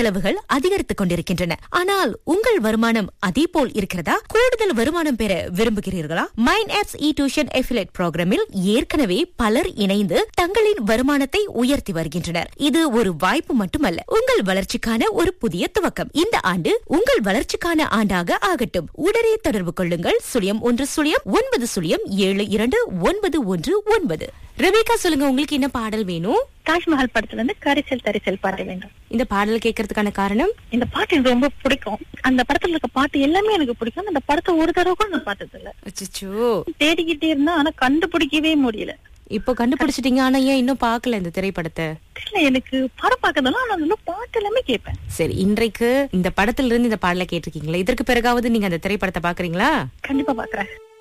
செலவுகள் அதிகரித்துக் கொண்டிருக்கின்றன ஆனால் உங்கள் வருமானம் அதே போல் இருக்கிறதா கூடுதல் வருமானம் பெற விரும்புகிறீர்களா mind apps e tuition affiliate ப்ரோக்ராமில் ஏற்கனவே பலர் இணைந்து தங்களின் வருமானத்தை உயர்த்தி வருகின்றனர் இது ஒரு வாய்ப்பு மட்டுமல்ல உங்கள் வளர்ச்சிக்கான ஒரு புதிய துவக்கம் இந்த ஆண்டு உங்கள் வளர்ச்சிக்கான ஆண்டாக ஆகட்டும் உடனே தொடர்பு கொள்ளுங்கள் சுழியம் ஒன்று சுழியம் ஒன்பது சுழியம் ஏழு இரண்டு ஒன்பது ஒன்று ஒன்பது ரெபேக்கா சொல்லுங்க உங்களுக்கு என்ன பாடல் வேணும் தாஜ்மஹால் படத்துல இருந்து கரிசல் தரிசல் பாட வேண்டும் இந்த பாடல் கேட்கறதுக்கான காரணம் இந்த பாட்டு எனக்கு ரொம்ப பிடிக்கும் அந்த படத்துல இருக்க பாட்டு எல்லாமே எனக்கு பிடிக்கும் அந்த படத்தை ஒரு தடவை கூட நான் பார்த்தது இல்ல அச்சச்சோ தேடிக்கிட்டே இருந்தா ஆனா கண்டுபிடிக்கவே முடியல இப்போ கண்டுபிடிச்சிட்டீங்க ஆனா ஏன் இன்னும் பார்க்கல இந்த திரைப்படத்தை தெரியல எனக்கு படம் பார்க்கறதுலாம் ஆனா அந்த பாட்டு எல்லாமே கேட்பேன் சரி இன்றைக்கு இந்த படத்துல இருந்து இந்த பாடலை கேட்டிருக்கீங்களா இதற்கு பிறகாவது நீங்க அந்த திரைப்படத்தை பாக்குறீங்களா கண்டிப்பா பாக்குறேன்